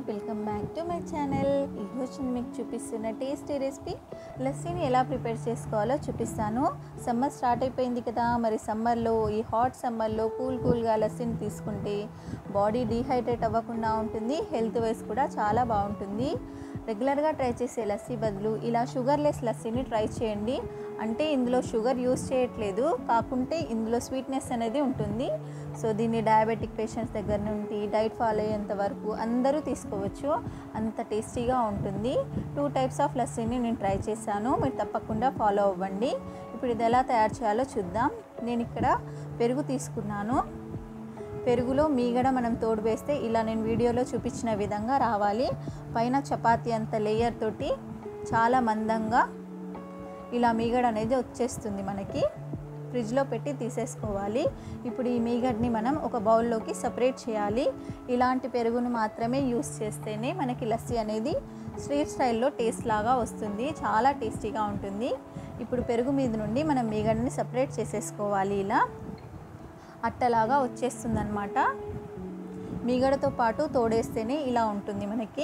welcome back to my channel ఈరోజు నేను మీకు చూపిస్తున్న టేస్టీ రెసిపీ లస్సీని ఎలా ప్రిపేర్ చేసుకోవాలో చూపిస్తాను సమ్మర్ స్టార్ట్ అయిపోయింది కదా మరి సమ్మర్లో ఈ హాట్ సమ్మర్లో కూల్ కూల్గా లస్సీని తీసుకుంటే బాడీ డీహైడ్రేట్ అవ్వకుండా ఉంటుంది హెల్త్ వైజ్ కూడా చాలా బాగుంటుంది రెగ్యులర్గా ట్రై చేసే లస్సీ బదులు ఇలా షుగర్లెస్ లస్సీని ట్రై చేయండి అంటే ఇందులో షుగర్ యూస్ చేయట్లేదు కాకుంటే ఇందులో స్వీట్నెస్ అనేది ఉంటుంది సో దీన్ని డయాబెటిక్ పేషెంట్స్ దగ్గర నుండి డైట్ ఫాలో అయ్యేంత వరకు అందరూ తీసుకోవచ్చు అంత టేస్టీగా ఉంటుంది టూ టైప్స్ ఆఫ్ లస్సీని నేను ట్రై చేశాను మీరు తప్పకుండా ఫాలో అవ్వండి ఇప్పుడు ఇది ఎలా తయారు చేయాలో చూద్దాం నేను ఇక్కడ పెరుగు తీసుకున్నాను పెరుగులో మీగడ మనం తోడు వేస్తే ఇలా నేను వీడియోలో చూపించిన విధంగా రావాలి పైన చపాతీ అంత లేయర్ తోటి చాలా మందంగా ఇలా మీగడ అనేది వచ్చేస్తుంది మనకి ఫ్రిడ్జ్లో పెట్టి తీసేసుకోవాలి ఇప్పుడు ఈ మీగడ్ని మనం ఒక బౌల్లోకి సపరేట్ చేయాలి ఇలాంటి పెరుగును మాత్రమే యూస్ చేస్తేనే మనకి లస్సీ అనేది స్ట్రీట్ స్టైల్లో టేస్ట్ లాగా వస్తుంది చాలా టేస్టీగా ఉంటుంది ఇప్పుడు పెరుగు మీద నుండి మనం మీగడని సపరేట్ చేసేసుకోవాలి ఇలా అట్టలాగా వచ్చేస్తుందన్నమాట మీగడతో పాటు తోడేస్తేనే ఇలా ఉంటుంది మనకి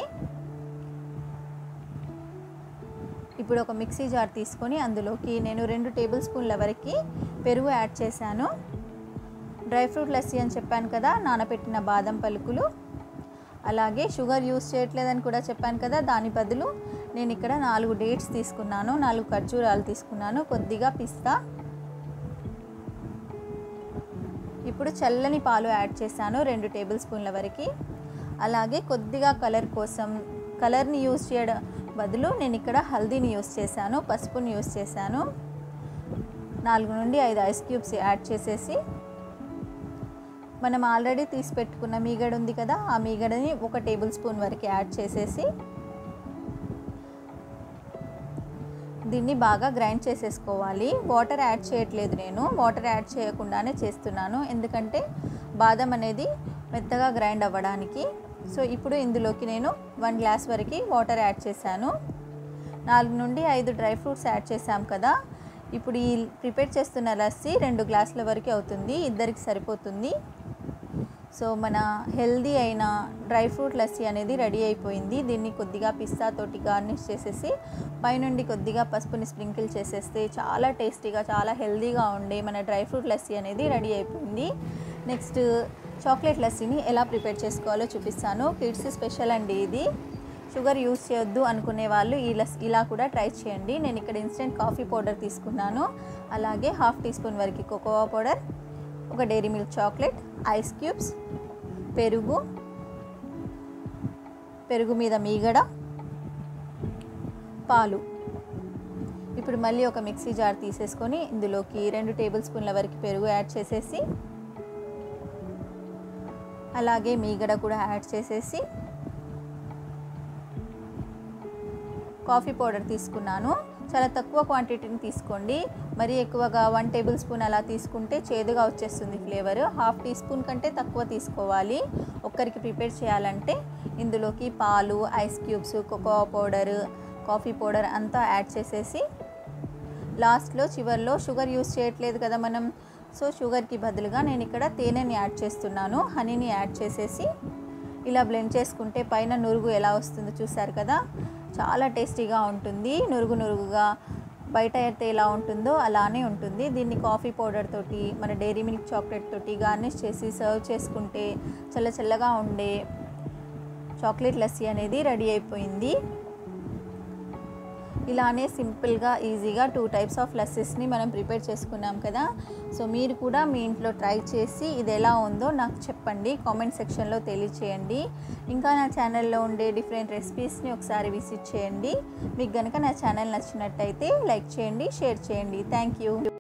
ఇప్పుడు ఒక మిక్సీ జార్ తీసుకొని అందులోకి నేను రెండు టేబుల్ స్పూన్ల వరకు పెరుగు యాడ్ చేశాను డ్రై ఫ్రూట్ లస్సీ అని చెప్పాను కదా నానబెట్టిన బాదం పలుకులు అలాగే షుగర్ యూస్ చేయట్లేదని కూడా చెప్పాను కదా దాని బదులు నేను ఇక్కడ నాలుగు డేట్స్ తీసుకున్నాను నాలుగు ఖర్జూరాలు తీసుకున్నాను కొద్దిగా పిస్తా ఇప్పుడు చల్లని పాలు యాడ్ చేశాను రెండు టేబుల్ స్పూన్ల వరకు అలాగే కొద్దిగా కలర్ కోసం కలర్ని యూస్ చేయడం బదులు నేను ఇక్కడ హల్దీని యూస్ చేశాను పసుపుని యూస్ చేశాను నాలుగు నుండి ఐదు ఐస్ క్యూబ్స్ యాడ్ చేసేసి మనం ఆల్రెడీ తీసి పెట్టుకున్న మీగడ ఉంది కదా ఆ మీగడని ఒక టేబుల్ స్పూన్ వరకు యాడ్ చేసేసి దీన్ని బాగా గ్రైండ్ చేసేసుకోవాలి వాటర్ యాడ్ చేయట్లేదు నేను వాటర్ యాడ్ చేయకుండానే చేస్తున్నాను ఎందుకంటే బాదం అనేది మెత్తగా గ్రైండ్ అవ్వడానికి సో ఇప్పుడు ఇందులోకి నేను వన్ గ్లాస్ వరకు వాటర్ యాడ్ చేశాను నాలుగు నుండి ఐదు డ్రై ఫ్రూట్స్ యాడ్ చేసాం కదా ఇప్పుడు ఈ ప్రిపేర్ చేస్తున్న లస్సీ రెండు గ్లాసుల వరకు అవుతుంది ఇద్దరికి సరిపోతుంది సో మన హెల్దీ అయిన డ్రై ఫ్రూట్ లస్సీ అనేది రెడీ అయిపోయింది దీన్ని కొద్దిగా పిస్తా తోటి గార్నిష్ చేసేసి పైనుండి కొద్దిగా పసుపుని స్ప్రింకిల్ చేసేస్తే చాలా టేస్టీగా చాలా హెల్దీగా ఉండే మన డ్రై ఫ్రూట్ లస్సీ అనేది రెడీ అయిపోయింది నెక్స్ట్ చాక్లెట్ లస్సీని ఎలా ప్రిపేర్ చేసుకోవాలో చూపిస్తాను కిడ్స్ స్పెషల్ అండి ఇది షుగర్ యూస్ చేయొద్దు అనుకునే వాళ్ళు ఈ లస్ ఇలా కూడా ట్రై చేయండి నేను ఇక్కడ ఇన్స్టెంట్ కాఫీ పౌడర్ తీసుకున్నాను అలాగే హాఫ్ టీ స్పూన్ వరకు కోకోవా పౌడర్ ఒక Dairy Milk chocolate ice cubes పెరుగు పెరుగు మీద మీగడ పాలు ఇప్పుడు మళ్ళీ ఒక మిక్సీ జార్ తీసేసుకొని ఇందులోకి రెండు టేబుల్ స్పూన్ల వరకు పెరుగు యాడ్ చేసేసి అలాగే మీగడ కూడా యాడ్ చేసేసి కాఫీ పౌడర్ తీసుకున్నాను చాలా తక్కువ క్వాంటిటీని తీసుకోండి మరీ ఎక్కువగా వన్ టేబుల్ స్పూన్ అలా తీసుకుంటే చేదుగా వచ్చేస్తుంది ఫ్లేవర్ హాఫ్ టీ స్పూన్ కంటే తక్కువ తీసుకోవాలి ఒక్కరికి ప్రిపేర్ చేయాలంటే ఇందులోకి పాలు ice cubes cocoa powder coffee powder అంతా యాడ్ చేసేసి లాస్ట్లో చివరిలో షుగర్ యూస్ చేయట్లేదు కదా మనం సో షుగర్కి బదులుగా నేను ఇక్కడ తేనెని యాడ్ చేస్తున్నాను హనీని యాడ్ చేసేసి ఇలా బ్లెండ్ చేసుకుంటే పైన నురుగు ఎలా వస్తుందో చూసారు కదా చాలా టేస్టీగా ఉంటుంది నురుగు నురుగుగా బయట అయితే ఎలా ఉంటుందో అలానే ఉంటుంది దీన్ని కాఫీ పౌడర్ తోటి మన డైరీ మిల్క్ చాక్లెట్ తోటి గార్నిష్ చేసి సర్వ్ చేసుకుంటే చల్ల చల్లగా ఉండే చాక్లెట్ లస్సీ అనేది రెడీ అయిపోయింది ఇలానే సింపుల్గా ఈజీగా టూ టైప్స్ ఆఫ్ లస్సెస్ని మనం ప్రిపేర్ చేసుకున్నాం కదా సో మీరు కూడా మీ ఇంట్లో ట్రై చేసి ఇది ఎలా ఉందో నాకు చెప్పండి కామెంట్ సెక్షన్లో తెలియచేయండి ఇంకా నా ఛానల్లో ఉండే డిఫరెంట్ రెసిపీస్ని ఒకసారి విజిట్ చేయండి మీకు కనుక నా ఛానల్ నచ్చినట్టయితే లైక్ చేయండి షేర్ చేయండి థ్యాంక్ యూ